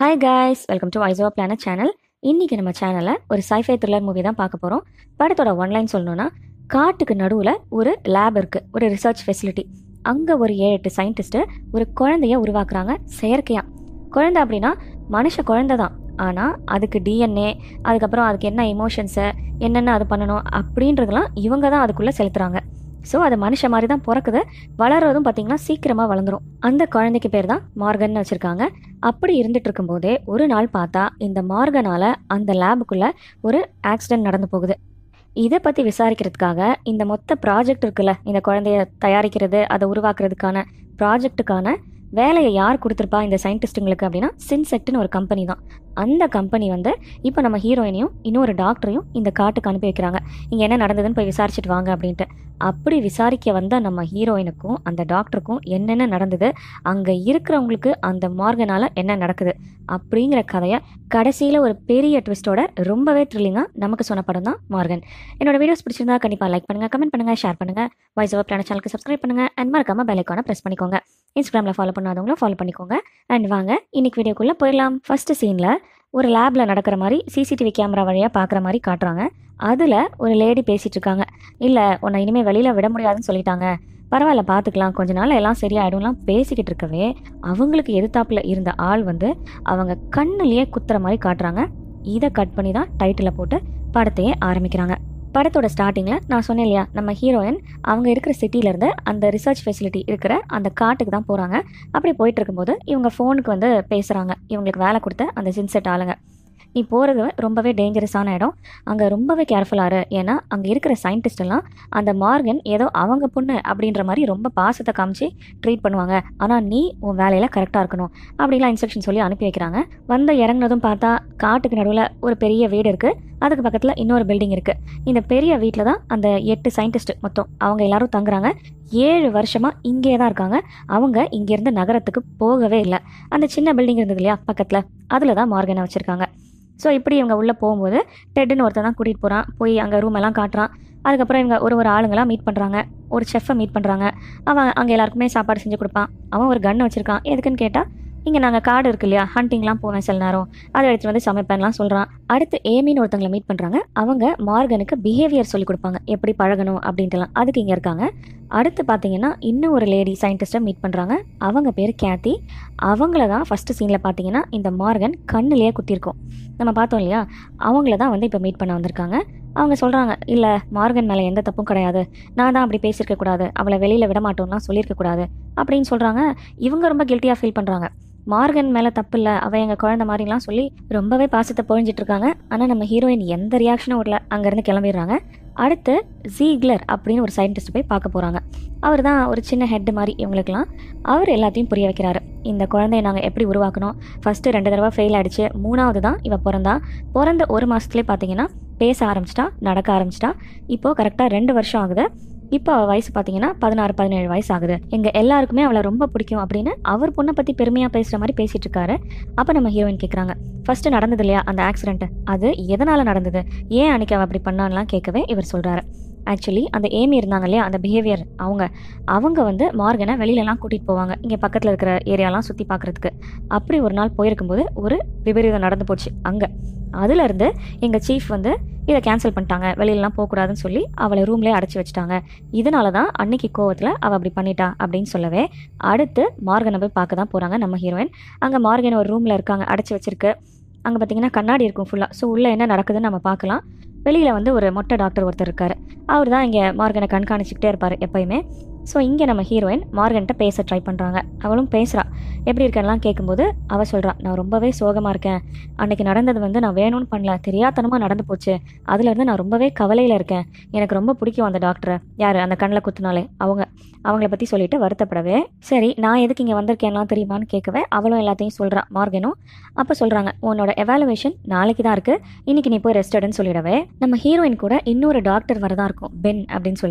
hi guys welcome to ஐசோவா planet channel இன்னைக்கு நம்ம சேனலில் ஒரு சைஃபை த்ரில்லர் மூவி தான் பார்க்க போகிறோம் படத்தோட ஒன்லைன் சொல்லணும்னா காட்டுக்கு நடுவில் ஒரு லேப் இருக்குது ஒரு ரிசர்ச் ஃபெசிலிட்டி அங்கே ஒரு ஏழு எட்டு சயின்டிஸ்ட்டு ஒரு குழந்தைய உருவாக்குறாங்க செயற்கையாக குழந்தை அப்படின்னா மனுஷ குழந்தை தான் ஆனால் அதுக்கு டிஎன்ஏ அதுக்கப்புறம் அதுக்கு என்ன இமோஷன்ஸை என்னென்ன அது பண்ணணும் அப்படின்றதெல்லாம் இவங்க தான் அதுக்குள்ளே செலுத்துகிறாங்க ஸோ அது மனுஷ மாதிரி தான் பிறக்குது வளர்றதும் பார்த்தீங்கன்னா சீக்கிரமாக வளர்ந்துரும் அந்த குழந்தைக்கு பேர் தான் மார்கன்னு வச்சுருக்காங்க அப்படி இருந்துட்டு இருக்கும்போதே ஒரு நாள் பார்த்தா இந்த மார்கனால அந்த லேபுக்குள்ள ஒரு ஆக்சிடென்ட் நடந்து போகுது இதை பற்றி விசாரிக்கிறதுக்காக இந்த மொத்த ப்ராஜெக்ட் இருக்குல்ல இந்த குழந்தைய தயாரிக்கிறது அதை உருவாக்குறதுக்கான ப்ராஜெக்ட்டுக்கான வேலையை யார் கொடுத்துருப்பா இந்த சயின்டிஸ்ட்டுங்களுக்கு அப்படின்னா சின்செக்ட்னு ஒரு கம்பெனி தான் அந்த கம்பெனி வந்து இப்போ நம்ம ஹீரோயினையும் இன்னொரு டாக்டரையும் இந்த காட்டுக்கு அனுப்பி வைக்கிறாங்க இங்கே என்ன நடந்ததுன்னு போய் விசாரிச்சுட்டு வாங்க அப்படின்ட்டு அப்படி விசாரிக்க வந்த நம்ம ஹீரோயினுக்கும் அந்த டாக்டருக்கும் என்னென்ன நடந்தது அங்கே இருக்கிறவங்களுக்கு அந்த மார்கனால என்ன நடக்குது அப்படிங்கிற கதையை கடைசியில் ஒரு பெரிய ட்விஸ்டோட ரொம்பவே த்ரில்லிங்காக நமக்கு சொன்ன படம் தான் மார்கன் என்னோட வீடியோஸ் பிடிச்சிருந்தா கண்டிப்பாக லைக் பண்ணுங்கள் கமெண்ட் பண்ணுங்கள் ஷேர் பண்ணுங்கள் வாய்ஸ் ஓவர் பிளான சேனலுக்கு சப்ஸ்கிரைப் பண்ணுங்கள் அண்ட் மறக்காம பெல் ஐக்கானை ப்ரெஸ் பண்ணிக்கோங்க இன்ஸ்டாகிராமில் ஃபாலோ பண்ணாதவங்களும் ஃபாலோ பண்ணிக்கோங்க அண்ட் வாங்க இன்னைக்கு வீடியோக்குள்ளே போயிடலாம் ஃபர்ஸ்ட் சீனில் ஒரு லேபில் நடக்கிற மாதிரி சிசிடிவி கேமரா வழியாக பார்க்குற மாதிரி காட்டுறாங்க அதில் ஒரு லேடி பேசிகிட்டு இருக்காங்க இல்லை உன்னை இனிமேல் வெளியில் விட முடியாதுன்னு சொல்லிட்டாங்க பரவாயில்ல பார்த்துக்கலாம் கொஞ்ச நாள் எல்லாம் சரியாயிடும்லாம் பேசிக்கிட்டு இருக்கவே அவங்களுக்கு எதிர்த்தாப்புல இருந்த ஆள் வந்து அவங்க கண்ணுலயே குத்துற மாதிரி காட்டுறாங்க இதை கட் பண்ணி தான் டைட்டில் போட்டு படத்தையே ஆரம்பிக்கிறாங்க படத்தோட ஸ்டார்டிங்கில் நான் சொன்னேன் இல்லையா நம்ம ஹீரோயின் அவங்க இருக்கிற சிட்டிலேருந்து அந்த ரிசர்ச் ஃபெசிலிட்டி இருக்கிற அந்த காட்டுக்கு தான் போகிறாங்க அப்படி போயிட்டு இருக்கும்போது இவங்க ஃபோனுக்கு வந்து பேசுகிறாங்க இவங்களுக்கு வேலை கொடுத்த அந்த சின்செட் ஆளுங்க நீ போகிறது ரொம்பவே டேஞ்சரஸான இடம் அங்கே ரொம்பவே கேர்ஃபுல்லாக இரு ஏன்னா அங்கே இருக்கிற சயின்டிஸ்ட் எல்லாம் அந்த மார்கன் ஏதோ அவங்க பொண்ணு அப்படின்ற மாதிரி ரொம்ப பாசத்தை காமிச்சு ட்ரீட் பண்ணுவாங்க ஆனால் நீ உன் வேலையில் கரெக்டாக இருக்கணும் அப்படிலாம் இன்ஸ்ட்ரக்ஷன் சொல்லி அனுப்பி வைக்கிறாங்க வந்து இறங்குனதும் பார்த்தா காட்டுக்கு நடுவில் ஒரு பெரிய வீடு இருக்குது அதுக்கு பக்கத்தில் இன்னொரு பில்டிங் இருக்குது இந்த பெரிய வீட்டில் தான் அந்த எட்டு சயின்டிஸ்ட் மொத்தம் அவங்க எல்லாரும் தங்குறாங்க ஏழு வருஷமாக இங்கே தான் இருக்காங்க அவங்க இங்கேருந்து நகரத்துக்கு போகவே இல்லை அந்த சின்ன பில்டிங் இருந்தது இல்லையா பக்கத்தில் அதில் தான் மார்கனை வச்சுருக்காங்க ஸோ இப்படி இவங்க உள்ளே போகும்போது டெட்டுன்னு ஒருத்தன் தான் கூட்டிகிட்டு போகிறான் போய் அங்கே ரூம் எல்லாம் காட்டுறான் அதுக்கப்புறம் இவங்க ஒரு ஒரு ஆளுங்களாம் மீட் பண்ணுறாங்க ஒரு செஃப்பை மீட் பண்ணுறாங்க அவன் அங்கே எல்லாருக்குமே சாப்பாடு செஞ்சு கொடுப்பான் அவன் ஒரு கன் வச்சுருக்கான் எதுக்குன்னு கேட்டால் இங்கே நாங்கள் காடு இருக்கு இல்லையா ஹண்டிங்லாம் போவேன் சில நேரம் அதை எடுத்துகிட்டு வந்து சமைப்பேன்லாம் சொல்கிறான் அடுத்து ஏமின்னு ஒருத்தங்களை மீட் பண்ணுறாங்க அவங்க மார்கனுக்கு பிஹேவியர் சொல்லி கொடுப்பாங்க எப்படி பழகணும் அப்படின்ட்டுலாம் அதுக்கு இங்கே இருக்காங்க அடுத்து பார்த்தீங்கன்னா இன்னும் ஒரு லேடி சயின்டிஸ்ட்டை மீட் பண்ணுறாங்க அவங்க பேர் கேத்தி அவங்கள தான் ஃபஸ்ட்டு சீனில் பார்த்தீங்கன்னா இந்த மார்கன் கண்ணுலேயே குத்திருக்கோம் நம்ம பார்த்தோம் இல்லையா அவங்கள தான் வந்து இப்போ மீட் பண்ண வந்திருக்காங்க அவங்க சொல்கிறாங்க இல்லை மார்கன் மேலே எந்த தப்பும் கிடையாது நான் தான் அப்படி பேசியிருக்க கூடாது அவளை வெளியில் விட மாட்டோம்லாம் சொல்லியிருக்க கூடாது அப்படின்னு சொல்கிறாங்க இவங்க ரொம்ப கில்ட்டியாக ஃபீல் பண்ணுறாங்க மார்கன் மேலே தப்பு இல்லை அவள் எங்கள் குழந்தை மாதிரிலாம் சொல்லி ரொம்பவே பாசத்தை பொழிஞ்சிட்டு இருக்காங்க ஆனால் நம்ம ஹீரோயின் எந்த ரியாக்ஷனும் விடல அங்கேருந்து கிளம்பிடுறாங்க அடுத்து ஜீக்லர் அப்படின்னு ஒரு சயின்டிஸ்ட் போய் பார்க்க போகிறாங்க அவர் தான் ஒரு சின்ன ஹெட் மாதிரி இவங்களுக்குலாம் அவர் எல்லாத்தையும் புரிய வைக்கிறாரு இந்த குழந்தைய நாங்கள் எப்படி உருவாக்கணும் ஃபஸ்ட்டு ரெண்டு தடவை ஃபெயில் ஆகிடுச்சு மூணாவது தான் இவ பிறந்தா பிறந்த ஒரு மாதத்துலேயே பார்த்தீங்கன்னா பேச ஆரம்பிச்சிட்டா நடக்க ஆரம்பிச்சிட்டா இப்போது கரெக்டாக ரெண்டு வருஷம் ஆகுது இப்போ அவள் வயசு பார்த்தீங்கன்னா பதினாறு பதினேழு வயசு ஆகுது எங்கள் எல்லாருக்குமே அவளை ரொம்ப பிடிக்கும் அப்படின்னு அவர் பொண்ணை பற்றி பெருமையாக பேசுகிற மாதிரி பேசிகிட்டு இருக்காரு அப்போ நம்ம ஹீரோயின் கேட்குறாங்க ஃபஸ்ட்டு நடந்தது இல்லையா அந்த ஆக்சிடென்ட் அது எதனால் நடந்தது ஏன் அன்னைக்கு அவள் அப்படி பண்ணான்லாம் கேட்கவே இவர் சொல்கிறாரு ஆக்சுவலி அந்த ஏமி இருந்தாங்க இல்லையா அந்த பிஹேவியர் அவங்க அவங்க வந்து மார்கனை வெளியிலலாம் கூட்டிகிட்டு போவாங்க இங்கே பக்கத்தில் இருக்கிற ஏரியாலாம் சுற்றி பார்க்குறதுக்கு அப்படி ஒரு நாள் போயிருக்கும்போது ஒரு விபரீதம் நடந்து போச்சு அங்கே அதுலேருந்து எங்கள் சீஃப் வந்து இதை கேன்சல் பண்ணிட்டாங்க வெளியிலலாம் போகக்கூடாதுன்னு சொல்லி அவளை ரூம்லேயே அடைச்சி வச்சுட்டாங்க இதனால தான் அன்னைக்கு கோவத்தில் அவள் அப்படி பண்ணிட்டா அப்படின்னு சொல்லவே அடுத்து மார்கனை போய் பார்க்க தான் போகிறாங்க நம்ம ஹீரோயின் அங்கே மார்கன் ஒரு ரூமில் இருக்காங்க அடைச்சி வச்சிருக்கு அங்கே பார்த்தீங்கன்னா கண்ணாடி இருக்கும் ஃபுல்லாக ஸோ உள்ளே என்ன நடக்குதுன்னு நம்ம பார்க்கலாம் வெளியில் வந்து ஒரு மொட்டை டாக்டர் ஒருத்தர் இருக்கார் அவர் தான் இங்கே மார்கனை கண்காணிச்சிக்கிட்டே இருப்பார் எப்பயுமே ஸோ இங்கே நம்ம ஹீரோயின் மார்கன்ட்ட பேச ட்ரை பண்ணுறாங்க அவளும் பேசுகிறா எப்படி இருக்கேன்லாம் கேட்கும்போது அவள் சொல்கிறா நான் ரொம்பவே சோகமாக இருக்கேன் அன்னைக்கு நடந்தது வந்து நான் வேணும்னு பண்ணல தெரியாதனமாக நடந்து போச்சு அதுலேருந்து நான் ரொம்பவே கவலையில் இருக்கேன் எனக்கு ரொம்ப பிடிக்கும் அந்த டாக்டரை யார் அந்த கண்ணில் குத்துனாலே அவங்க அவங்கள பற்றி சொல்லிட்டு வருத்தப்படவே சரி நான் எதுக்கு இங்கே வந்திருக்கேன்லாம் தெரியுமான்னு கேட்கவே அவளும் எல்லாத்தையும் சொல்கிறா மார்கனும் அப்போ சொல்கிறாங்க உன்னோட எவாலுவேஷன் நாளைக்கு தான் இருக்குது இன்னைக்கு நீ போய் ரெஸ்ட் எடுன்னு சொல்லிடவே நம்ம ஹீரோயின் கூட இன்னொரு டாக்டர் வரதா இருக்கும் பென் அப்படின்னு சொல்லிட்டு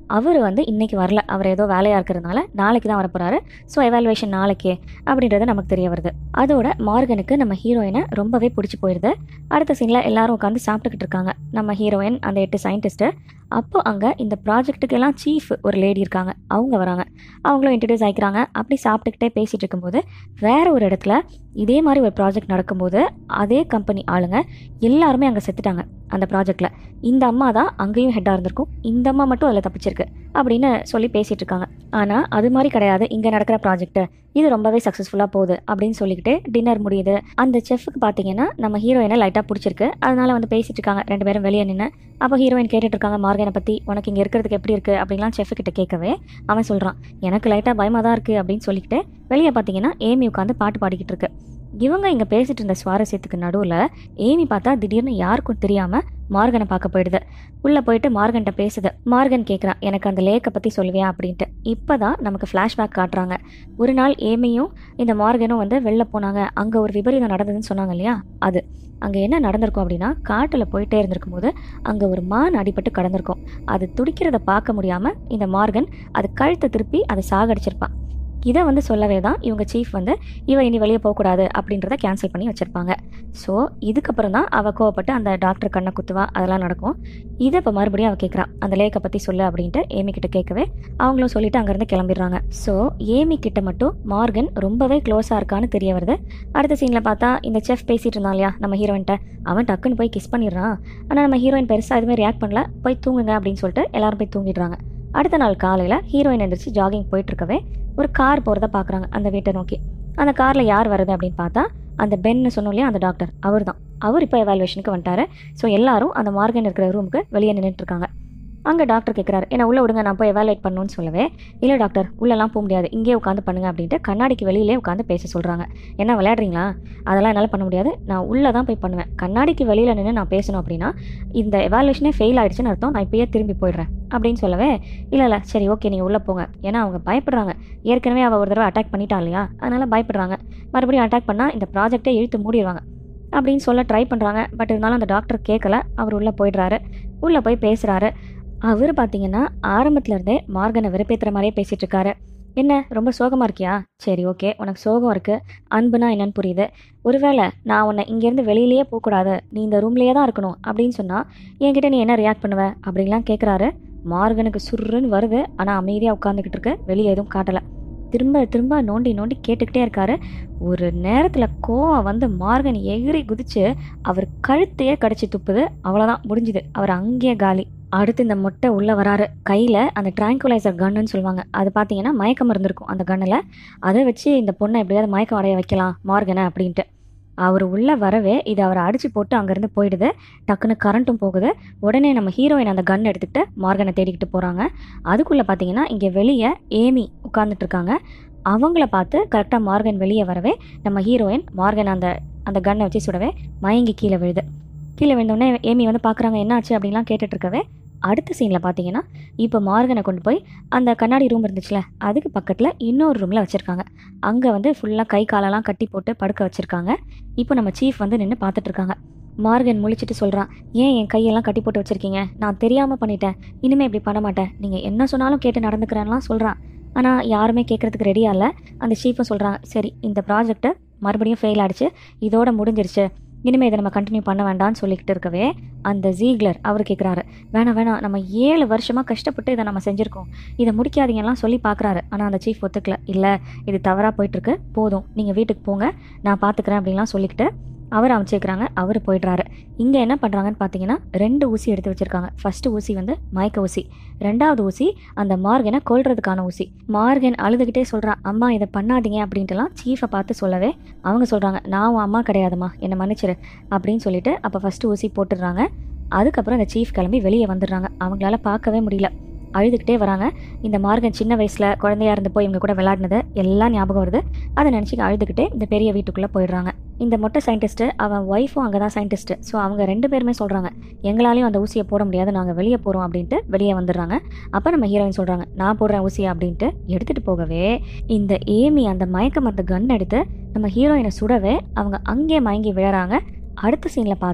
அவர் வந்து இன்னைக்கு வரல அவர் ஏதோ வேலையாக இருக்கிறதுனால நாளைக்கு தான் வரப்போறாரு ஸோ எவாலுவேஷன் நாளைக்கே அப்படின்றது நமக்கு தெரிய வருது அதோட மார்கனுக்கு நம்ம ஹீரோயினை ரொம்பவே பிடிச்சி போயிடுது அடுத்த சீனில் எல்லாரும் உட்காந்து சாப்பிட்டுக்கிட்டு இருக்காங்க நம்ம ஹீரோயின் அந்த எட்டு சயின்டிஸ்ட்டு அப்போ அங்கே இந்த ப்ராஜெக்ட்டுக்கெல்லாம் சீஃப் ஒரு லேடி இருக்காங்க அவங்க வராங்க அவங்களும் இன்ட்ரடியூஸ் ஆகிக்கிறாங்க அப்படி சாப்பிட்டுக்கிட்டே பேசிகிட்டு இருக்கும்போது வேற ஒரு இடத்துல இதே மாதிரி ஒரு ப்ராஜெக்ட் நடக்கும்போது அதே கம்பெனி ஆளுங்க எல்லாருமே அங்கே செத்துட்டாங்க அந்த ப்ராஜெக்டில் இந்த அம்மா தான் அங்கேயும் ஹெட்டாக இருந்திருக்கும் இந்த அம்மா மட்டும் அதில் தப்பிச்சிருக்கு அப்படின்னு சொல்லி பேசிகிட்டு இருக்காங்க ஆனால் அது மாதிரி கிடையாது இங்கே நடக்கிற ப்ராஜெக்ட் இது ரொம்பவே சக்ஸஸ்ஃபுல்லாக போகுது அப்படின்னு சொல்லிக்கிட்டு டின்னர் முடியுது அந்த செஃப்க்கு பார்த்தீங்கன்னா நம்ம ஹீரோயினை லைட்டாக பிடிச்சிருக்கு அதனால வந்து பேசிட்டு இருக்காங்க ரெண்டு பேரும் வெளியே நின்று அப்போ ஹீரோயின் கேட்டுட்டு இருக்காங்க மார்கனை பற்றி உனக்கு இங்கே இருக்கிறதுக்கு எப்படி இருக்குது அப்படின்லாம் செஃப் கிட்ட கேட்கவே அவன் சொல்கிறான் எனக்கு லைட்டாக பயமாக தான் இருக்குது அப்படின்னு சொல்லிக்கிட்டு வெளியே பார்த்தீங்கன்னா ஏமி உட்காந்து பாட்டு பாடிக்கிட்டு இருக்கு இவங்க இங்கே பேசிட்டு இருந்த சுவாரஸ்யத்துக்கு நடுவில் ஏமி பார்த்தா திடீர்னு யாருக்கும் தெரியாமல் மார்கனை பார்க்க போயிடுது உள்ளே போயிட்டு மார்கன்ட்ட பேசுது மார்கன் கேட்குறான் எனக்கு அந்த லேக்கை பற்றி சொல்லுவியா அப்படின்ட்டு இப்போ தான் நமக்கு ஃப்ளாஷ்பேக் காட்டுறாங்க ஒரு நாள் ஏமியும் இந்த மார்கனும் வந்து வெளில போனாங்க அங்கே ஒரு விபரீதம் நடந்ததுன்னு சொன்னாங்க இல்லையா அது அங்கே என்ன நடந்திருக்கும் அப்படின்னா காட்டில் போயிட்டே இருந்திருக்கும் போது அங்கே ஒரு மான் அடிபட்டு கடந்திருக்கும் அது துடிக்கிறத பார்க்க முடியாமல் இந்த மார்கன் அது கழுத்தை திருப்பி அதை சாகடிச்சிருப்பான் இதை வந்து சொல்லவே தான் இவங்க சீஃப் வந்து இவ இனி வெளியே போகக்கூடாது அப்படின்றத கேன்சல் பண்ணி வச்சுருப்பாங்க ஸோ இதுக்கப்புறம் தான் அவள் கோவப்பட்டு அந்த டாக்டர் கண்ணை குத்துவா அதெல்லாம் நடக்கும் இதை இப்போ மறுபடியும் அவள் கேட்குறான் அந்த லேக்கை பற்றி சொல்லு அப்படின்ட்டு ஏமி கிட்ட கேட்கவே அவங்களும் சொல்லிட்டு அங்கேருந்து கிளம்பிடுறாங்க ஸோ ஏமி கிட்ட மட்டும் மார்கன் ரொம்பவே க்ளோஸாக இருக்கான்னு தெரிய வருது அடுத்த சீனில் பார்த்தா இந்த செஃப் பேசிட்டு இருந்தான் இல்லையா நம்ம ஹீரோயின்ட்ட அவன் டக்குன்னு போய் கிஸ் பண்ணிடுறான் ஆனால் நம்ம ஹீரோயின் பெருசாக எதுவுமே ரியாக்ட் பண்ணல போய் தூங்குங்க அப்படின்னு சொல்லிட்டு எல்லாரும் போய் தூங்கிடுறாங்க அடுத்த நாள் காலையில் ஹீரோயின் எந்திரிச்சு ஜாகிங் போயிட்டு இருக்கவே ஒரு கார் போகிறத பார்க்குறாங்க அந்த வீட்டை நோக்கி அந்த காரில் யார் வருது அப்படின்னு பார்த்தா அந்த பென்னு சொன்னோம் இல்லையா அந்த டாக்டர் அவர் தான் அவர் இப்போ எவாலுவேஷனுக்கு வந்துட்டாரு ஸோ எல்லாரும் அந்த மார்கன் இருக்கிற ரூமுக்கு வெளியே நின்றுட்டு இருக்காங்க அங்கே டாக்டர் கேட்குறாரு என்ன உள்ள விடுங்க நான் போய் எவாலுவேட் பண்ணணும்னு சொல்லவே இல்லை டாக்டர் உள்ளெல்லாம் போக முடியாது இங்கே உட்காந்து பண்ணுங்க அப்படின்ட்டு கண்ணாடிக்கு வெளியிலே உட்காந்து பேச சொல்கிறாங்க என்ன விளையாடுறீங்களா அதெல்லாம் என்னால் பண்ண முடியாது நான் உள்ளே தான் போய் பண்ணுவேன் கண்ணாடிக்கு வெளியில் நின்று நான் பேசணும் அப்படின்னா இந்த எவாலுவேஷனே ஃபெயில் ஆயிடுச்சுன்னு அர்த்தம் நான் இப்பயே திரும்பி போயிடுறேன் அப்படின்னு சொல்லவே இல்லை இல்லை சரி ஓகே நீங்கள் உள்ளே போங்க ஏன்னா அவங்க பயப்படுறாங்க ஏற்கனவே அவள் ஒரு தடவை அட்டாக் பண்ணிட்டா இல்லையா அதனால் பயப்படுறாங்க மறுபடியும் அட்டாக் பண்ணால் இந்த ப்ராஜெக்டே இழுத்து மூடிடுவாங்க அப்படின்னு சொல்ல ட்ரை பண்ணுறாங்க பட் இருந்தாலும் அந்த டாக்டர் கேட்கல அவர் உள்ளே போயிடுறாரு உள்ளே போய் பேசுகிறாரு அவர் பார்த்தீங்கன்னா ஆரம்பத்துல இருந்தே மார்கனை வெறுப்பேற்றுற மாதிரியே பேசிகிட்டு இருக்காரு என்ன ரொம்ப சோகமாக இருக்கியா சரி ஓகே உனக்கு சோகம் இருக்குது அன்புனா என்னன்னு புரியுது ஒருவேளை நான் உன்னை இங்கேருந்து வெளியிலேயே போகக்கூடாது நீ இந்த ரூம்லேயே தான் இருக்கணும் அப்படின்னு சொன்னால் என்கிட்ட நீ என்ன ரியாக்ட் பண்ணுவ அப்படின்லாம் கேட்குறாரு மார்கனுக்கு சுருன்னு வருது ஆனால் அமைதியாக உட்காந்துக்கிட்டு இருக்கு வெளியே எதுவும் காட்டலை திரும்ப திரும்ப நோண்டி நோண்டி கேட்டுக்கிட்டே இருக்காரு ஒரு நேரத்தில் கோவம் வந்து மார்கன் எகிரி குதிச்சு அவர் கழுத்தையே கடிச்சு துப்புது அவ்வளோதான் முடிஞ்சுது அவர் அங்கேயே காலி அடுத்து இந்த மொட்டை உள்ளே வராரு கையில் அந்த ட்ராங்குலைசர் கன்னுன்னு சொல்லுவாங்க அது பார்த்தீங்கன்னா மயக்கம் இருந்திருக்கும் அந்த கன்னில் அதை வச்சு இந்த பொண்ணை எப்படியாவது மயக்கம் அடைய வைக்கலாம் மார்கனை அப்படின்ட்டு அவர் உள்ளே வரவே இது அவரை அடிச்சு போட்டு அங்கேருந்து போயிடுது டக்குன்னு கரண்ட்டும் போகுது உடனே நம்ம ஹீரோயின் அந்த கன் எடுத்துக்கிட்டு மார்கனை தேடிக்கிட்டு போகிறாங்க அதுக்குள்ளே பார்த்தீங்கன்னா இங்கே வெளியே ஏமி உட்காந்துட்டு இருக்காங்க அவங்கள பார்த்து கரெக்டாக மார்கன் வெளியே வரவே நம்ம ஹீரோயின் மார்கன் அந்த அந்த கன்னை வச்சு சுடவே மயங்கி கீழே விழுது கீழே விழுந்தோடனே ஏமி வந்து பார்க்குறாங்க என்னாச்சு அப்படின்லாம் கேட்டுட்டு இருக்கவே அடுத்த சீனில் பார்த்தீங்கன்னா இப்போ மார்கனை கொண்டு போய் அந்த கண்ணாடி ரூம் இருந்துச்சுல அதுக்கு பக்கத்தில் இன்னொரு ரூமில் வச்சுருக்காங்க அங்கே வந்து ஃபுல்லாக கை காலெல்லாம் கட்டி போட்டு படுக்க வச்சுருக்காங்க இப்போ நம்ம சீஃப் வந்து நின்று பார்த்துட்டு இருக்காங்க மார்கன் முழிச்சிட்டு சொல்கிறான் ஏன் என் கையெல்லாம் கட்டி போட்டு வச்சுருக்கீங்க நான் தெரியாமல் பண்ணிட்டேன் இனிமேல் இப்படி பண்ண மாட்டேன் நீங்கள் என்ன சொன்னாலும் கேட்டு நடந்துக்கிறேன்லாம் சொல்கிறான் ஆனால் யாருமே கேட்குறதுக்கு ரெடியாக இல்லை அந்த சீஃபும் சொல்கிறாங்க சரி இந்த ப்ராஜெக்ட்டு மறுபடியும் ஃபெயில் ஆயிடுச்சு இதோட முடிஞ்சிருச்சு இனிமேல் இதை நம்ம கண்டினியூ பண்ண வேண்டாம்னு சொல்லிக்கிட்டு இருக்கவே அந்த ஜீக்லர் அவர் கேட்குறாரு வேணாம் வேணாம் நம்ம ஏழு வருஷமாக கஷ்டப்பட்டு இதை நம்ம செஞ்சுருக்கோம் இதை முடிக்காதீங்கலாம் சொல்லி பார்க்குறாரு ஆனால் அந்த சீஃப் ஒத்துக்கல இல்லை இது தவறாக போயிட்டுருக்கு போதும் நீங்கள் வீட்டுக்கு போங்க நான் பார்த்துக்கிறேன் அப்படின்லாம் சொல்லிக்கிட்டு அவர் அமைச்சிருக்கிறாங்க அவர் போயிடுறாரு இங்கே என்ன பண்ணுறாங்கன்னு பார்த்தீங்கன்னா ரெண்டு ஊசி எடுத்து வச்சுருக்காங்க ஃபஸ்ட்டு ஊசி வந்து மயக்க ஊசி ரெண்டாவது ஊசி அந்த மார்கனை கொல்றதுக்கான ஊசி மார்கன் அழுதுகிட்டே சொல்கிறான் அம்மா இதை பண்ணாதீங்க அப்படின்ட்டுலாம் சீஃபை பார்த்து சொல்லவே அவங்க சொல்கிறாங்க நான் உன் அம்மா கிடையாதும்மா என்னை மன்னிச்சிரு அப்படின்னு சொல்லிட்டு அப்போ ஃபஸ்ட்டு ஊசி போட்டுடுறாங்க அதுக்கப்புறம் அந்த சீஃப் கிளம்பி வெளியே வந்துடுறாங்க அவங்களால பார்க்கவே முடியல அழுதுகிட்டே வராங்க இந்த மார்கன் சின்ன வயசில் குழந்தையா இருந்து போய் இவங்க கூட விளையாடினது எல்லாம் ஞாபகம் வருது அதை நினச்சி அழுதுகிட்டே இந்த பெரிய வீட்டுக்குள்ளே போயிடுறாங்க இந்த மொட்டை சயின்டிஸ்ட்டு அவன் ஒய்ஃபும் அங்கே தான் சயின்டிஸ்ட்டு ஸோ அவங்க ரெண்டு பேருமே சொல்கிறாங்க எங்களாலையும் அந்த ஊசியை போட முடியாது நாங்கள் வெளியே போகிறோம் அப்படின்ட்டு வெளியே வந்துடுறாங்க அப்போ நம்ம ஹீரோயின் சொல்கிறாங்க நான் போடுறேன் ஊசியை அப்படின்ட்டு எடுத்துகிட்டு போகவே இந்த ஏமி அந்த மயக்க மருந்து கன் எடுத்து நம்ம ஹீரோயினை சுடவே அவங்க அங்கே மயங்கி விழறாங்க அடுத்த சீனில் பார்த்தா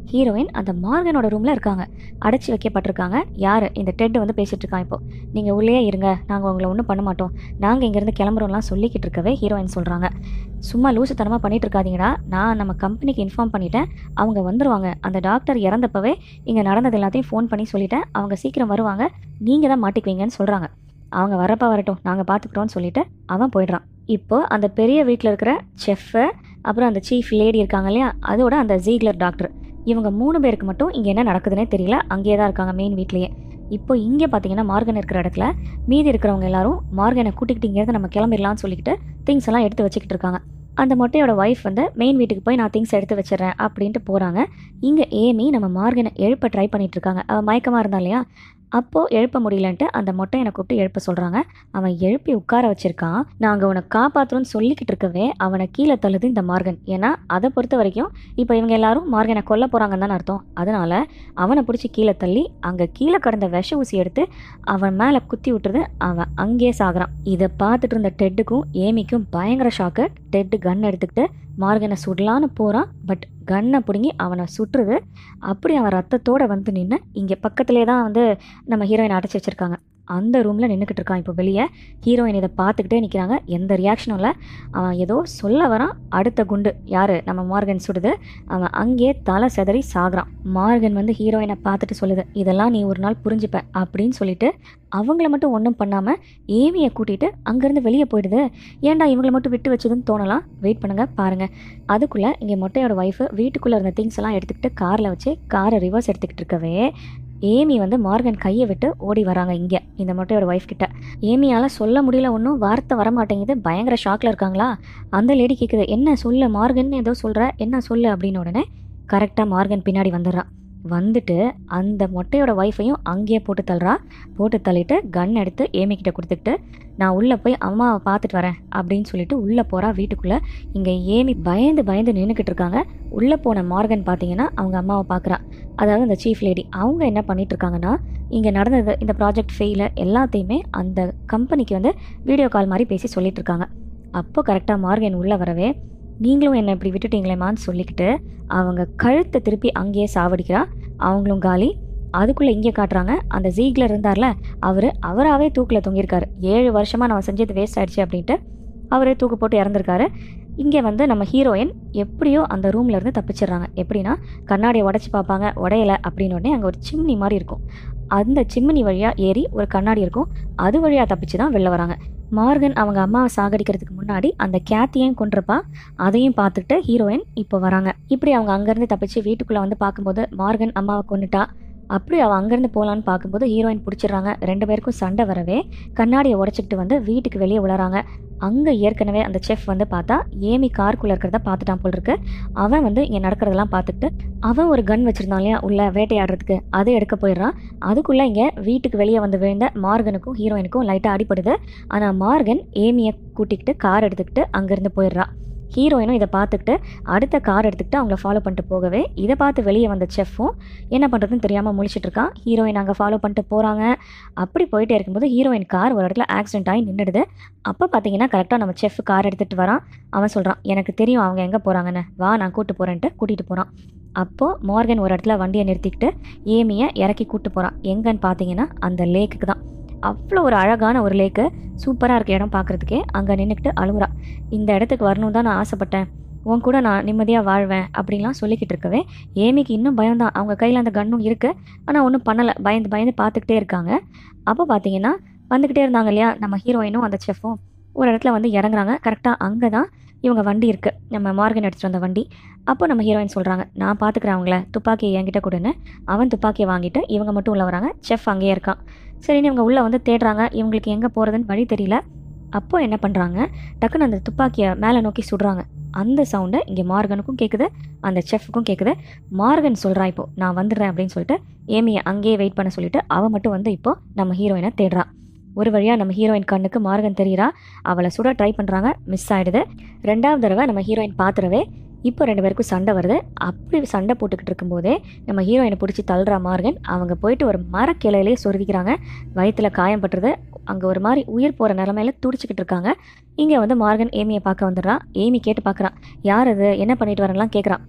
ஹீரோயின் அந்த மார்கனோட ரூமில் இருக்காங்க அடைச்சி வைக்கப்பட்டிருக்காங்க யார் இந்த டெட் வந்து பேசிகிட்டு இருக்கான் இப்போ நீங்கள் உள்ளே இருங்க நாங்கள் உங்களை ஒன்றும் பண்ண மாட்டோம் நாங்கள் இங்கேருந்து கிளம்புறோம்லாம் சொல்லிக்கிட்டு இருக்கவே ஹீரோயின் சொல்கிறாங்க சும்மா லூசுத்தனமாக பண்ணிட்டு இருக்காதீங்கடா நான் நம்ம கம்பெனிக்கு இன்ஃபார்ம் பண்ணிட்டேன் அவங்க வந்துருவாங்க அந்த டாக்டர் இறந்தப்பவே இங்கே நடந்தது எல்லாத்தையும் ஃபோன் பண்ணி சொல்லிட்டேன் அவங்க சீக்கிரம் வருவாங்க நீங்கள் தான் மாட்டிக்குவீங்கன்னு சொல்கிறாங்க அவங்க வரப்ப வரட்டும் நாங்கள் பார்த்துக்குறோன்னு சொல்லிட்டு அவன் போயிடுறான் இப்போ அந்த பெரிய வீட்டில் இருக்கிற செஃப்பு அப்புறம் அந்த சீஃப் லேடி இருக்காங்க இல்லையா அதோட அந்த ஜீக்லர் டாக்டர் இவங்க மூணு பேருக்கு மட்டும் இங்கே என்ன நடக்குதுன்னே தெரியல அங்கேயே தான் இருக்காங்க மெயின் வீட்லேயே இப்போ இங்கே பார்த்தீங்கன்னா மார்கன் இருக்கிற இடத்துல மீதி இருக்கிறவங்க எல்லாரும் மார்கனை கூட்டிக்கிட்டு இங்கேருந்து நம்ம கிளம்பிடலாம்னு சொல்லிக்கிட்டு திங்ஸ் எல்லாம் எடுத்து வச்சுக்கிட்டு இருக்காங்க அந்த மொட்டையோட ஒய்ஃப் வந்து மெயின் வீட்டுக்கு போய் நான் திங்ஸ் எடுத்து வச்சிடுறேன் அப்படின்ட்டு போகிறாங்க இங்கே ஏமி நம்ம மார்கனை எழுப்ப ட்ரை பண்ணிட்டு இருக்காங்க அவள் மயக்கமாக இருந்தா இல்லையா அப்போது எழுப்ப முடியலன்ட்டு அந்த மொட்டையனை கூப்பிட்டு எழுப்ப சொல்கிறாங்க அவன் எழுப்பி உட்கார வச்சிருக்கான் நாங்கள் உன்னை காப்பாற்றுறோன்னு சொல்லிக்கிட்டு இருக்கவே அவனை கீழே தள்ளுது இந்த மார்கன் ஏன்னா அதை பொறுத்த வரைக்கும் இப்போ இவங்க எல்லாரும் மார்கனை கொல்ல போகிறாங்கன்னு தானே அர்த்தம் அதனால அவனை பிடிச்சி கீழே தள்ளி அங்கே கீழே கடந்த விஷ ஊசி எடுத்து அவன் மேலே குத்தி விட்டுறது அவன் அங்கேயே சாகுறான் இதை பார்த்துட்டு இருந்த டெட்டுக்கும் ஏமிக்கும் பயங்கர ஷாக்கு டெட்டு கன் எடுத்துக்கிட்டு மார்கனை சுடலான்னு போகிறான் பட் கன்னை பிடுங்கி அவனை சுட்டுருது அப்படி அவன் ரத்தத்தோடு வந்து நின்று இங்கே பக்கத்துலேயே தான் வந்து நம்ம ஹீரோயின் அடைச்சி வச்சுருக்காங்க அந்த ரூமில் நின்றுக்கிட்டு இருக்கான் இப்போ வெளியே ஹீரோயின் இதை பார்த்துக்கிட்டே நிற்கிறாங்க எந்த ரியாக்ஷனும் இல்லை அவன் ஏதோ சொல்ல வரான் அடுத்த குண்டு யார் நம்ம மார்கன் சுடுது அவன் அங்கேயே தலை செதறி சாகுறான் மார்கன் வந்து ஹீரோயினை பார்த்துட்டு சொல்லுது இதெல்லாம் நீ ஒரு நாள் புரிஞ்சுப்ப அப்படின்னு சொல்லிட்டு அவங்கள மட்டும் ஒன்றும் பண்ணாமல் ஏமியை கூட்டிகிட்டு அங்கேருந்து வெளியே போயிடுது ஏன்டா இவங்கள மட்டும் விட்டு வச்சதுன்னு தோணலாம் வெயிட் பண்ணுங்கள் பாருங்கள் அதுக்குள்ளே இங்கே மொட்டையோட ஒய்ஃபு வீட்டுக்குள்ளே இருந்த திங்ஸ் எல்லாம் எடுத்துக்கிட்டு காரில் வச்சு காரை ரிவர்ஸ் எடுத்துக்கிட்டு இருக்கவே ஏமி வந்து மார்கன் கையை விட்டு ஓடி வராங்க இங்கே இந்த மொட்டையோட ஒய்ஃப் கிட்ட ஏமியால் சொல்ல முடியல ஒன்றும் வார்த்தை வர மாட்டேங்குது பயங்கர ஷாக்கில் இருக்காங்களா அந்த லேடி கேட்குது என்ன சொல்லு மார்கன் ஏதோ சொல்கிற என்ன சொல்லு அப்படின்னு உடனே கரெக்டாக மார்கன் பின்னாடி வந்துடுறான் வந்துட்டு அந்த மொட்டையோட ஒய்ஃபையும் அங்கேயே போட்டு தள்ளுறா போட்டு தள்ளிட்டு கன் எடுத்து ஏமி கிட்ட கொடுத்துக்கிட்டு நான் உள்ளே போய் அம்மாவை பார்த்துட்டு வரேன் அப்படின்னு சொல்லிட்டு உள்ளே போகிறா வீட்டுக்குள்ளே இங்கே ஏமி பயந்து பயந்து நின்றுக்கிட்டு இருக்காங்க உள்ளே போன மார்கன் பார்த்தீங்கன்னா அவங்க அம்மாவை பார்க்குறா அதாவது அந்த சீஃப் லேடி அவங்க என்ன பண்ணிட்டு இருக்காங்கன்னா இங்கே நடந்தது இந்த ப்ராஜெக்ட் ஃபெயில எல்லாத்தையுமே அந்த கம்பெனிக்கு வந்து வீடியோ கால் மாதிரி பேசி சொல்லிட்டு இருக்காங்க அப்போ கரெக்டாக மார்கன் உள்ளே வரவே நீங்களும் என்னை இப்படி விட்டுட்டீங்களேம்மான்னு சொல்லிக்கிட்டு அவங்க கழுத்தை திருப்பி அங்கேயே சாவடிக்கிறா அவங்களும் காலி அதுக்குள்ளே இங்கே காட்டுறாங்க அந்த ஜீக்லர் இருந்தார்ல அவர் அவராகவே தூக்கில் தொங்கியிருக்காரு ஏழு வருஷமாக நம்ம செஞ்சது வேஸ்ட் ஆயிடுச்சு அப்படின்ட்டு அவரே தூக்கு போட்டு இறந்துருக்காரு இங்கே வந்து நம்ம ஹீரோயின் எப்படியோ அந்த ரூம்ல இருந்து தப்பிச்சிடுறாங்க எப்படின்னா கண்ணாடியை உடச்சி பார்ப்பாங்க உடையலை அப்படின்னு உடனே அங்கே ஒரு சிம்னி மாதிரி இருக்கும் அந்த சிம்னி வழியாக ஏறி ஒரு கண்ணாடி இருக்கும் அது வழியாக தப்பிச்சு தான் வெளில வராங்க மார்கன் அவங்க அம்மாவை சாகடிக்கிறதுக்கு முன்னாடி அந்த கேத்தியையும் கொண்டிருப்பா அதையும் பார்த்துட்டு ஹீரோயின் இப்போ வராங்க இப்படி அவங்க அங்கேருந்து தப்பிச்சு வீட்டுக்குள்ளே வந்து பார்க்கும்போது மார்கன் அம்மாவை கொண்டுட்டா அப்படி அவள் அங்கேருந்து போகலான்னு பார்க்கும்போது ஹீரோயின் பிடிச்சிடுறாங்க ரெண்டு பேருக்கும் சண்டை வரவே கண்ணாடியை உடச்சிக்கிட்டு வந்து வீட்டுக்கு வெளியே விழறாங்க அங்கே ஏற்கனவே அந்த செஃப் வந்து பார்த்தா ஏமி காருக்குள்ளே இருக்கிறத பார்த்துட்டான் போல் இருக்கு அவன் வந்து இங்கே நடக்கிறதெல்லாம் பார்த்துட்டு அவன் ஒரு கன் வச்சுருந்தான் இல்லையா உள்ள வேட்டையாடுறதுக்கு அதை எடுக்க போயிடுறான் அதுக்குள்ளே இங்கே வீட்டுக்கு வெளியே வந்து விழுந்த மார்கனுக்கும் ஹீரோயினுக்கும் லைட்டாக அடிப்படுது ஆனால் மார்கன் ஏமியை கூட்டிக்கிட்டு கார் எடுத்துக்கிட்டு அங்கேருந்து போயிடுறான் ஹீரோயினும் இதை பார்த்துக்கிட்டு அடுத்த கார் எடுத்துக்கிட்டு அவங்கள ஃபாலோ பண்ணிட்டு போகவே இதை பார்த்து வெளியே வந்த செஃப்பும் என்ன பண்ணுறதுன்னு தெரியாமல் முழிச்சிட்டு இருக்கான் ஹீரோயின் அங்கே ஃபாலோ பண்ணிட்டு போகிறாங்க அப்படி போயிட்டே இருக்கும்போது ஹீரோயின் கார் ஒரு இடத்துல ஆக்சிடென்ட் ஆகி நின்றுடுது அப்போ பார்த்தீங்கன்னா கரெக்டாக நம்ம செஃப் கார் எடுத்துகிட்டு வரான் அவன் சொல்கிறான் எனக்கு தெரியும் அவங்க எங்கே போகிறாங்கன்னு வா நான் கூட்டு போகிறேன்ட்டு கூட்டிகிட்டு போகிறான் அப்போது மார்கன் ஒரு இடத்துல வண்டியை நிறுத்திக்கிட்டு ஏமியை இறக்கி கூட்டு போகிறான் எங்கன்னு பார்த்தீங்கன்னா அந்த லேக்குக்கு தான் அவ்வளோ ஒரு அழகான ஒரு லேக்கு சூப்பராக இருக்க இடம் பார்க்குறதுக்கே அங்கே நின்றுக்கிட்டு அழுகுறா இந்த இடத்துக்கு வரணும் தான் நான் ஆசைப்பட்டேன் உன் கூட நான் நிம்மதியாக வாழ்வேன் அப்படின்லாம் சொல்லிக்கிட்டு இருக்கவே ஏமிக்கு இன்னும் பயம்தான் அவங்க கையில் அந்த கன்னும் இருக்குது ஆனால் ஒன்றும் பண்ணலை பயந்து பயந்து பார்த்துக்கிட்டே இருக்காங்க அப்போ பார்த்தீங்கன்னா வந்துக்கிட்டே இருந்தாங்க இல்லையா நம்ம ஹீரோயினும் அந்த செஃப்பும் ஒரு இடத்துல வந்து இறங்குறாங்க கரெக்டாக அங்கே தான் இவங்க வண்டி இருக்குது நம்ம மார்கன் எடுத்துகிட்டு வந்த வண்டி அப்போ நம்ம ஹீரோயின் சொல்கிறாங்க நான் பார்த்துக்கிறேன் அவங்கள துப்பாக்கியை என்கிட்ட கொடுன்னு அவன் துப்பாக்கியை வாங்கிட்டு இவங்க மட்டும் உள்ள வராங்க செஃப் அங்கேயே இருக்கான் சரின்னு இவங்க உள்ளே வந்து தேடுறாங்க இவங்களுக்கு எங்கே போகிறதுன்னு வழி தெரியல அப்போ என்ன பண்ணுறாங்க டக்குன்னு அந்த துப்பாக்கியை மேலே நோக்கி சுடுறாங்க அந்த சவுண்டு இங்கே மார்கனுக்கும் கேட்குது அந்த செஃப்க்கும் கேட்குது மார்கன் சொல்கிறா இப்போ நான் வந்துடுறேன் அப்படின்னு சொல்லிட்டு ஏமியை அங்கேயே வெயிட் பண்ண சொல்லிட்டு அவள் மட்டும் வந்து இப்போ நம்ம ஹீரோயினை தேடுறா ஒரு வழியாக நம்ம ஹீரோயின் கண்ணுக்கு மார்கன் தெரியுறா அவளை சுட ட்ரை பண்ணுறாங்க மிஸ் ஆகிடுது ரெண்டாவது தடவை நம்ம ஹீரோயின் பார்த்துறவே இப்போ ரெண்டு பேருக்கும் சண்டை வருது அப்படி சண்டை போட்டுக்கிட்டு இருக்கும்போதே நம்ம ஹீரோயினை பிடிச்சி தள்ளுறா மார்கன் அவங்க போயிட்டு ஒரு மரக்கிளையிலே சொருவிக்கிறாங்க வயிற்றுல காயம் பட்டுறது அங்கே ஒரு மாதிரி உயிர் போகிற நிலமையில துடிச்சிக்கிட்டு இருக்காங்க இங்கே வந்து மார்கன் ஏமியை பார்க்க வந்துடுறான் ஏமி கேட்டு பார்க்குறான் யார் அது என்ன பண்ணிட்டு வரலாம் கேட்குறான்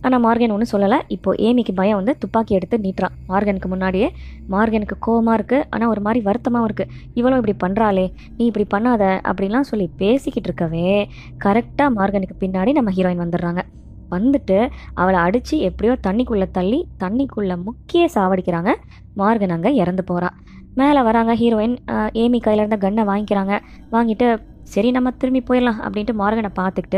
ஆனால் மார்கன் ஒன்றும் சொல்லலை இப்போ ஏமிக்கு பயம் வந்து துப்பாக்கி எடுத்து நீட்டுறான் மார்கனுக்கு முன்னாடியே மார்கனுக்கு கோவமாக இருக்குது ஆனால் ஒரு மாதிரி வருத்தமாகவும் இருக்குது இவளும் இப்படி பண்ணுறாளே நீ இப்படி பண்ணாத அப்படின்லாம் சொல்லி பேசிக்கிட்டு இருக்கவே கரெக்டாக மார்கனுக்கு பின்னாடி நம்ம ஹீரோயின் வந்துடுறாங்க வந்துட்டு அவளை அடித்து எப்படியோ தண்ணிக்குள்ளே தள்ளி தண்ணிக்குள்ளே முக்கிய சாவடிக்கிறாங்க மார்கன் அங்கே இறந்து போகிறா மேலே வராங்க ஹீரோயின் ஆஹ், ஏமி கையில் இருந்த கன்னை வாங்கிக்கிறாங்க வாங்கிட்டு சரி நம்ம திரும்பி போயிடலாம் அப்படின்ட்டு மார்கனை பார்த்துக்கிட்டு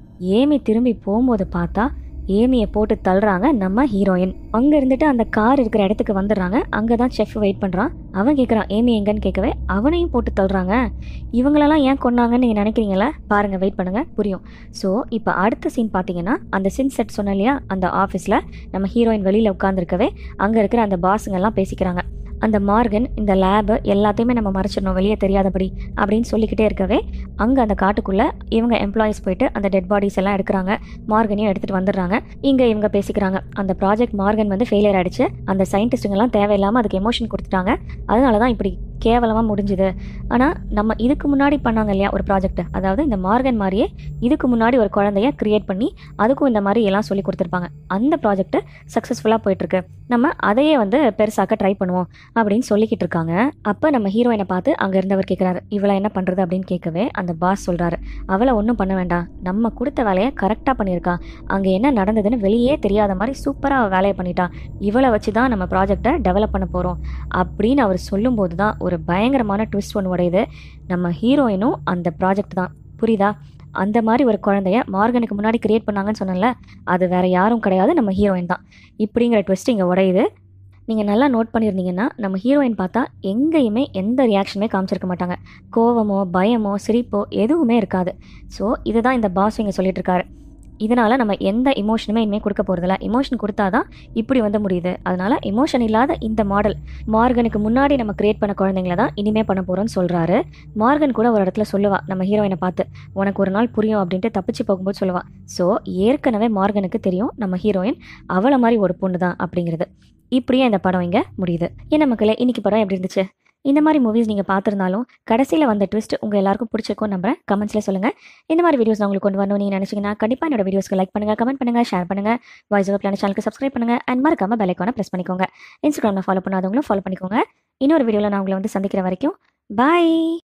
ஏமி திரும்பி போகும்போது பார்த்தா ஏமியை போட்டு தள்ளுறாங்க நம்ம ஹீரோயின் அங்கே இருந்துட்டு அந்த கார் இருக்கிற இடத்துக்கு வந்துடுறாங்க அங்கே தான் செஃப் வெயிட் பண்ணுறான் அவன் கேட்குறான் ஏமி எங்கன்னு கேட்கவே அவனையும் போட்டு தள்ளுறாங்க இவங்களெல்லாம் ஏன் கொன்னாங்கன்னு நீங்கள் நினைக்கிறீங்களா பாருங்கள் வெயிட் பண்ணுங்கள் புரியும் ஸோ இப்போ அடுத்த சீன் பார்த்தீங்கன்னா அந்த சின் செட் சொன்ன இல்லையா அந்த ஆஃபீஸில் நம்ம ஹீரோயின் வெளியில் உட்காந்துருக்கவே அங்கே இருக்கிற அந்த பாஸுங்கெல்லாம் பேசிக்கிறாங்க அந்த மார்கன் இந்த லேபு எல்லாத்தையுமே நம்ம மறைச்சிடணும் வெளியே தெரியாதபடி அப்படின்னு சொல்லிக்கிட்டே இருக்கவே அங்கே அந்த காட்டுக்குள்ளே இவங்க எம்ப்ளாயீஸ் போயிட்டு அந்த டெட் பாடிஸ் எல்லாம் எடுக்கிறாங்க மார்கனையும் எடுத்துகிட்டு வந்துடுறாங்க இங்கே இவங்க பேசிக்கிறாங்க அந்த ப்ராஜெக்ட் மார்கன் வந்து ஃபெயிலியர் ஆயிடுச்சு அந்த சயின்டிஸ்ட்டுங்கெல்லாம் தேவையில்லாமல் அதுக்கு எமோஷன் கொடுத்துட்டாங்க அதனால தான் இப்படி கேவலமாக முடிஞ்சுது ஆனால் நம்ம இதுக்கு முன்னாடி பண்ணாங்க இல்லையா ஒரு ப்ராஜெக்ட் அதாவது இந்த மார்கன் மாதிரியே இதுக்கு முன்னாடி ஒரு குழந்தைய கிரியேட் பண்ணி அதுக்கும் இந்த மாதிரி எல்லாம் சொல்லி கொடுத்துருப்பாங்க அந்த ப்ராஜெக்ட் சக்ஸஸ்ஃபுல்லாக போயிட்டுருக்கு நம்ம அதையே வந்து பெருசாக்க ட்ரை பண்ணுவோம் அப்படின்னு சொல்லிக்கிட்டு இருக்காங்க அப்போ நம்ம ஹீரோயினை பார்த்து அங்கே இருந்தவர் கேட்குறாரு இவளை என்ன பண்ணுறது அப்படின்னு கேட்கவே அந்த பாஸ் சொல்கிறாரு அவளை ஒன்றும் பண்ண வேண்டாம் நம்ம கொடுத்த வேலையை கரெக்டாக பண்ணியிருக்கா அங்கே என்ன நடந்ததுன்னு வெளியே தெரியாத மாதிரி சூப்பராக அவள் வேலையை பண்ணிட்டா இவளை வச்சு தான் நம்ம ப்ராஜெக்டை டெவலப் பண்ண போகிறோம் அப்படின்னு அவர் சொல்லும்போது தான் ஒரு பயங்கரமான ட்விஸ்ட் ஒன்று உடையுது நம்ம ஹீரோயினும் அந்த ப்ராஜெக்ட் தான் புரியுதா அந்த மாதிரி ஒரு குழந்தைய மார்கனுக்கு முன்னாடி கிரியேட் பண்ணாங்கன்னு சொன்னேன்ல அது வேற யாரும் கிடையாது நம்ம ஹீரோயின் தான் இப்படிங்கிற ட்விஸ்ட் இங்கே உடையுது நீங்கள் நல்லா நோட் பண்ணியிருந்தீங்கன்னா நம்ம ஹீரோயின் பார்த்தா எங்கேயுமே எந்த ரியாக்ஷனுமே காமிச்சிருக்க மாட்டாங்க கோவமோ பயமோ சிரிப்போ எதுவுமே இருக்காது ஸோ இதுதான் இந்த பாஸ் இங்கே சொல்லிட்டு இருக்காரு இதனால் நம்ம எந்த இமோஷனுமே இனிமேல் கொடுக்க போகிறதில்ல இமோஷன் கொடுத்தா தான் இப்படி வந்து முடியுது அதனால் இமோஷன் இல்லாத இந்த மாடல் மார்கனுக்கு முன்னாடி நம்ம கிரியேட் பண்ண குழந்தைங்கள தான் இனிமே பண்ண போகிறோம்னு சொல்கிறாரு மார்கன் கூட ஒரு இடத்துல சொல்லுவா நம்ம ஹீரோயினை பார்த்து உனக்கு ஒரு நாள் புரியும் அப்படின்ட்டு தப்பிச்சு போகும்போது சொல்லுவா ஸோ ஏற்கனவே மார்கனுக்கு தெரியும் நம்ம ஹீரோயின் அவளை மாதிரி ஒரு பொண்ணு தான் அப்படிங்கிறது இப்படியே இந்த படம் இங்கே முடியுது என்ன மக்களே இன்னைக்கு படம் எப்படி இருந்துச்சு இந்த மாதிரி மூவிஸ் நீங்கள் பார்த்துருந்தாலும் கடைசியில் வந்த ட்விஸ்ட் உங்கள் எல்லாருக்கும் பிடிச்சிருக்கும் நம்புறேன் கமெண்ட்ஸில் சொல்லுங்கள் இந்த மாதிரி வீடியோஸ் நான் உங்களுக்கு கொண்டு வரணும் நீங்கள் நினச்சிங்கன்னா கண்டிப்பாக என்னோட வீடியோஸ்க்கு லைக் பண்ணுங்கள் கமெண்ட் பண்ணுங்கள் ஷேர் பண்ணுங்கள் வாய்ஸ் ஆஃப் பிளான சேனலுக்கு சப்ஸ்கிரைப் பண்ணுங்கள் அண்ட் மறக்காம பெல் ஐக்கானை ப்ரெஸ் பண்ணிக்கோங்க இன்ஸ்டாகிராமில் ஃபாலோ பண்ணாதவங்களும் ஃபாலோ பண்ணிக்கோங்க இன்னொரு வீடியோவில் நான் உங்களை வந்து சந்திக்கிற வரைக்கும் பாய்